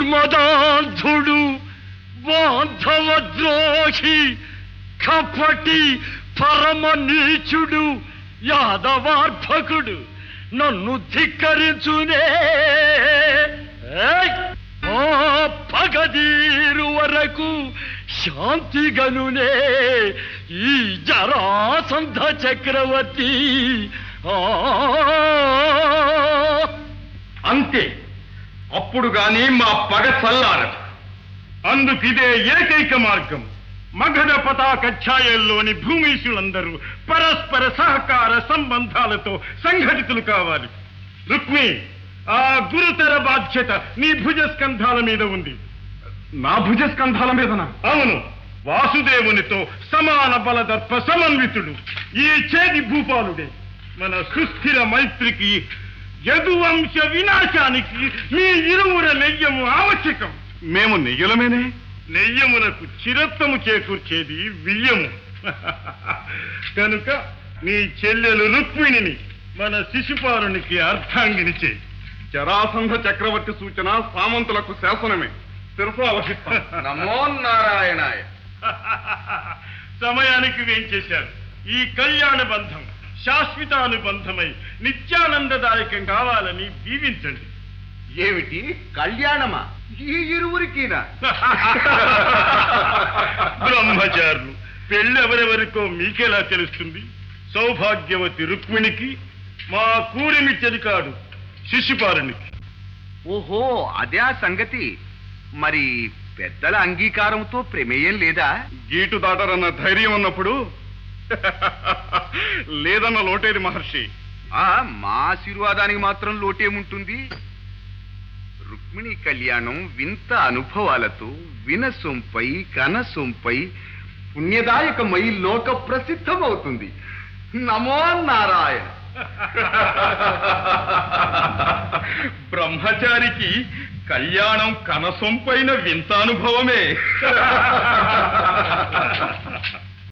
మన్మదాంధుడు బాంధవద్రోహి కపటి పరమ నీచుడు యాదవార్భకుడు నన్ను ధిక్కరించునే ఏయ్! ఆ పగదీరు వరకు శాంతిగనునే ఈ జరాసంధ చక్రవర్తి ఆ అంతే అప్పుడు గాని మా పగ చల్లారదు అందుకిదే ఏకైక మార్గం మగధ పతాక ఛాయల్లోని భూమీషులందరూ పరస్పర సహకార సంబంధాలతో సంఘటితులు కావాలి రుక్మి ఆ గురుతర బాధ్యత నీ భుజస్కంధాల మీద ఉంది నా భుజస్కంధాల మీదనా అవును వాసుదేవునితో సమాన బలదర్ప సమన్వితుడు ఈ చేది భూపాలుడే మన సుస్థిర మైత్రికి యదువంశ వినాశానికి మీ ఇరువుర నెయ్యము ఆవశ్యకం మేము నెయ్యలమేనే నెయ్యమునకు చిరత్వము చేకూర్చేది వియ్యము కనుక నీ చెల్లెలు రుక్మిణిని మన శిశుపాలునికి అర్థాంగిని చేయి జరాసంధ చక్రవర్తి సూచన సామంతులకు శాసనమే శిరసావహిస్తాం నమో నారాయణాయ సమయానికి వేంచేశారు ఈ కళ్యాణ బంధం శాశ్వతానుబంధమై నిత్యానందదాయకం కావాలని దీవించండి ఏమిటి కళ్యాణమా ఈ ఇరువురికినా బ్రహ్మచారులు పెళ్ళి ఎవరెవరికో మీకెలా తెలుస్తుంది సౌభాగ్యవతి రుక్మిణికి మా కూరిమి చెలికాడు శిశుపాలునికి ఓహో అదే ఆ సంగతి మరి పెద్దల అంగీకారంతో ప్రమేయం లేదా గీటు దాటరన్న ధైర్యం ఉన్నప్పుడు లేదన్న లోటేరి మహర్షి ఆ మా ఆశీర్వాదానికి మాత్రం లోటేముంటుంది రుక్మిణి కళ్యాణం వింత అనుభవాలతో వినసొంపై కనసొంపై పుణ్యదాయకమై లోక ప్రసిద్ధమవుతుంది నమో నారాయణ బ్రహ్మచారికి కళ్యాణం కనసొంపైన వింత అనుభవమే